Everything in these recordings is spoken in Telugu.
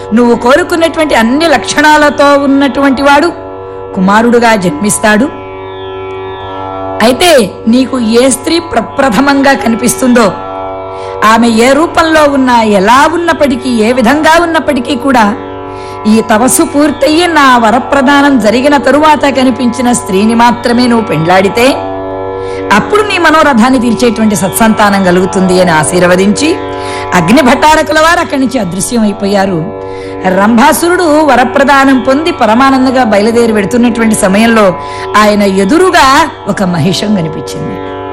నువ్వు కోరుకున్నటువంటి అన్ని లక్షణాలతో ఉన్నటువంటి వాడు కుమారుడుగా జన్మిస్తాడు అయితే నీకు ఏ స్త్రీ ప్రప్రథమంగా కనిపిస్తుందో ఆమె ఏ రూపంలో ఉన్నా ఎలా ఉన్నప్పటికీ ఏ విధంగా ఉన్నప్పటికీ కూడా ఈ తపస్సు పూర్తయి నా వరప్రదానం జరిగిన తరువాత కనిపించిన స్త్రీని మాత్రమే నువ్వు పెండ్లాడితే అప్పుడు నీ మనోరథాన్ని తీర్చేటువంటి సత్సంతానం కలుగుతుంది అని ఆశీర్వదించి అగ్ని భట్టారకుల వారు అక్కడి నుంచి అదృశ్యం అయిపోయారు రంభాసురుడు వరప్రదానం పొంది పరమానందంగా బయలుదేరి వెడుతున్నటువంటి సమయంలో ఆయన ఎదురుగా ఒక మహిషం కనిపించింది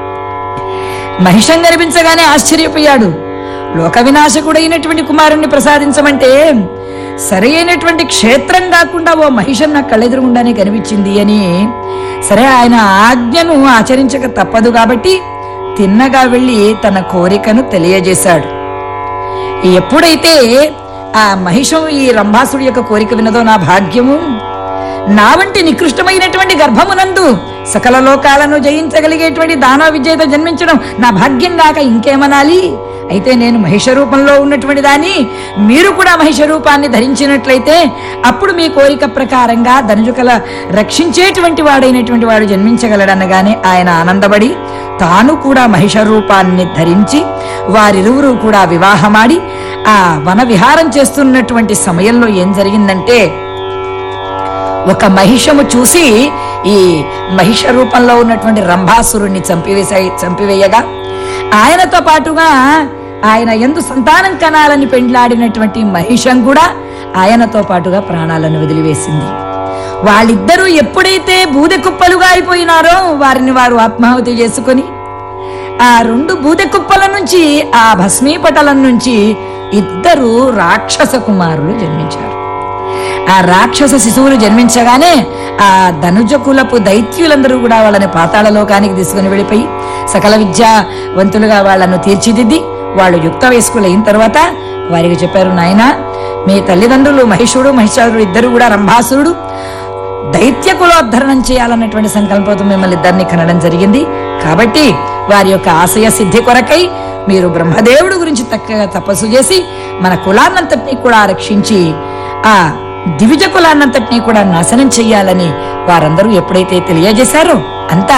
మహిషం కనిపించగానే ఆశ్చర్యపోయాడు లోక వినాశకుడైనటువంటి కుమారుణ్ణి ప్రసాదించమంటే సరి అయినటువంటి క్షేత్రం కాకుండా ఓ మహిషం నా కళ్ళెదురుగుండానే కనిపించింది అని సరే ఆయన ఆజ్ఞను ఆచరించక తప్పదు కాబట్టి తిన్నగా వెళ్ళి తన కోరికను తెలియజేశాడు ఎప్పుడైతే ఆ మహిషం ఈ రంభాసుడి యొక్క కోరిక విన్నదో నా భాగ్యము నా వంటి నికృష్టమైనటువంటి గర్భమునందు సకల లోకాలను జయించగలిగేటువంటి దానవ విజయతో జన్మించడం నా భాగ్యం కాక ఇంకేమనాలి అయితే నేను మహిష రూపంలో ఉన్నటువంటి దాన్ని మీరు కూడా మహిష రూపాన్ని ధరించినట్లయితే అప్పుడు మీ కోరిక ప్రకారంగా ధనుజుకల రక్షించేటువంటి వాడైనటువంటి వాడు జన్మించగలడనగానే ఆయన ఆనందపడి తాను కూడా మహిష రూపాన్ని ధరించి వారిరువురు కూడా వివాహమాడి ఆ వన విహారం చేస్తున్నటువంటి సమయంలో ఏం జరిగిందంటే ఒక మహిషము చూసి ఈ మహిష రూపంలో ఉన్నటువంటి రంభాసురుణ్ణి చంపివేసే చంపివేయగా ఆయనతో పాటుగా ఆయన ఎందు సంతానం కనాలని పెండ్లాడినటువంటి మహిషం కూడా ఆయనతో పాటుగా ప్రాణాలను వదిలివేసింది వాళ్ళిద్దరూ ఎప్పుడైతే బూదె కుప్పలుగా అయిపోయినారో వారిని వారు ఆత్మాహుతి చేసుకొని ఆ రెండు బూదె కుప్పల నుంచి ఆ భస్మీపటలం నుంచి ఇద్దరు రాక్షస కుమారులు జన్మించారు ఆ రాక్షస శిశువులు జన్మించగానే ఆ ధనుజకులపు దైత్యులందరూ కూడా వాళ్ళని పాతాళ లోకానికి తీసుకుని వెళ్ళిపోయి సకల విద్యావంతులుగా వాళ్ళను తీర్చిదిద్ది వాళ్ళు యుక్త వయస్కులు అయిన తర్వాత వారికి చెప్పారు నాయనా మీ తల్లిదండ్రులు మహిషుడు మహిషాసురుడు ఇద్దరు కూడా రంభాసురుడు దైత్య కులోద్ధరణం చేయాలన్నటువంటి సంకల్పంతో మిమ్మల్ని ఇద్దరిని కనడం జరిగింది కాబట్టి వారి యొక్క ఆశయ సిద్ధి కొరకై మీరు బ్రహ్మదేవుడు గురించి చక్కగా తపస్సు చేసి మన కులాన్నంతటినీ కూడా రక్షించి ఆ దివిజ కులాన్నంతటినీ కూడా నాశనం చెయ్యాలని వారందరూ ఎప్పుడైతే తెలియజేశారో అంతా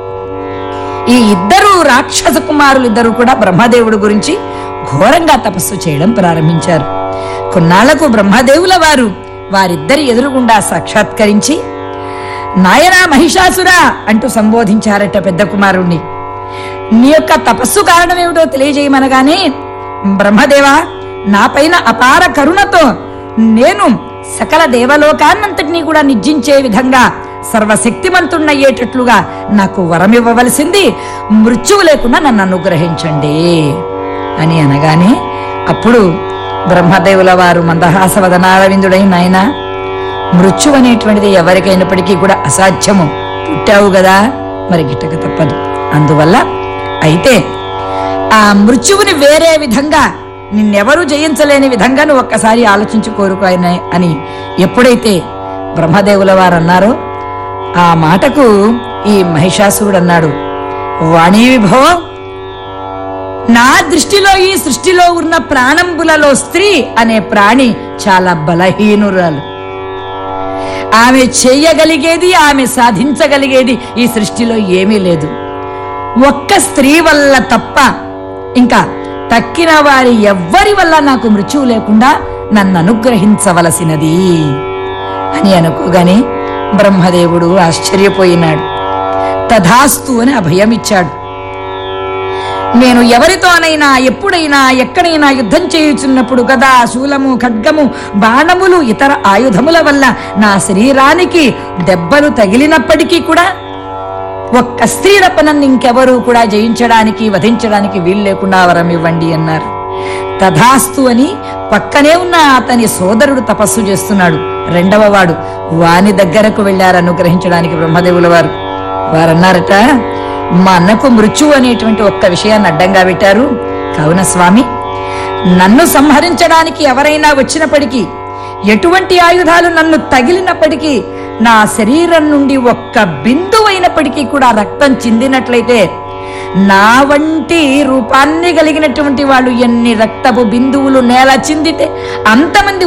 ఈ ఇద్దరు రాక్షస కుమారులు ఇద్దరు కూడా బ్రహ్మదేవుడు గురించి ఘోరంగా తపస్సు చేయడం ప్రారంభించారు కొన్నాళ్లకు బ్రహ్మదేవుల వారు వారిద్దరి ఎదురుగుండా సాక్షాత్కరించి నాయనా మహిషాసురా అంటూ సంబోధించారట పెద్ద కుమారుణ్ణి నీ యొక్క తపస్సు కారణమేమిటో తెలియజేయమనగానే బ్రహ్మదేవా నా పైన అపార కరుణతో నేను సకల దేవలోకాన్నంతటినీ కూడా నిర్జించే విధంగా సర్వశక్తిమంతుణ్ణయ్యేటట్లుగా నాకు వరమివ్వవలసింది మృత్యువు లేకుండా నన్ను అనుగ్రహించండి అని అనగానే అప్పుడు బ్రహ్మదేవుల వారు మందహాసవదనారవిందుడై నాయన మృత్యు అనేటువంటిది ఎవరికైనప్పటికీ కూడా అసాధ్యము పుట్టావు కదా మరి గిట్టక తప్పదు అందువల్ల అయితే ఆ మృత్యువుని వేరే విధంగా నిన్నెవరూ జయించలేని విధంగా నువ్వు ఒక్కసారి ఆలోచించి కోరుకో ఆయన అని ఎప్పుడైతే బ్రహ్మదేవుల వారు అన్నారో ఆ మాటకు ఈ మహిషాసురుడు అన్నాడు వాణి విభో నా దృష్టిలో ఈ సృష్టిలో ఉన్న ప్రాణంబులలో స్త్రీ అనే ప్రాణి చాలా బలహీనురాలు ఆమె చెయ్యగలిగేది ఆమె సాధించగలిగేది ఈ సృష్టిలో ఏమీ లేదు ఒక్క స్త్రీ వల్ల తప్ప ఇంకా తక్కిన వారి ఎవ్వరి వల్ల నాకు మృత్యువు లేకుండా నన్ను అనుగ్రహించవలసినది అని అనుకోగానే బ్రహ్మదేవుడు ఆశ్చర్యపోయినాడు తథాస్తు అని అభయమిచ్చాడు నేను ఎవరితోనైనా ఎప్పుడైనా ఎక్కడైనా యుద్ధం చేయుచున్నప్పుడు గదా శూలము ఖడ్గము బాణములు ఇతర ఆయుధముల వల్ల నా శరీరానికి దెబ్బలు తగిలినప్పటికీ కూడా ఒక్క స్త్రీ తప్ప నన్ను ఇంకెవరూ కూడా జయించడానికి వధించడానికి వీలు లేకుండా వరం ఇవ్వండి అన్నారు తథాస్తు అని పక్కనే ఉన్న అతని సోదరుడు తపస్సు చేస్తున్నాడు రెండవ వాడు వాని దగ్గరకు వెళ్లారు అనుగ్రహించడానికి బ్రహ్మదేవుల వారు వారన్నారట మా అన్నకు మృత్యువు అనేటువంటి ఒక్క విషయాన్ని అడ్డంగా పెట్టారు కావున స్వామి నన్ను సంహరించడానికి ఎవరైనా వచ్చినప్పటికీ ఎటువంటి ఆయుధాలు నన్ను తగిలినప్పటికీ నా శరీరం నుండి ఒక్క బిందువైనప్పటికీ కూడా రక్తం చిందినట్లయితే నా వంటి రూపాన్ని కలిగినటువంటి వాళ్ళు ఎన్ని రక్తపు బిందువులు నేల చిందితే అంతమంది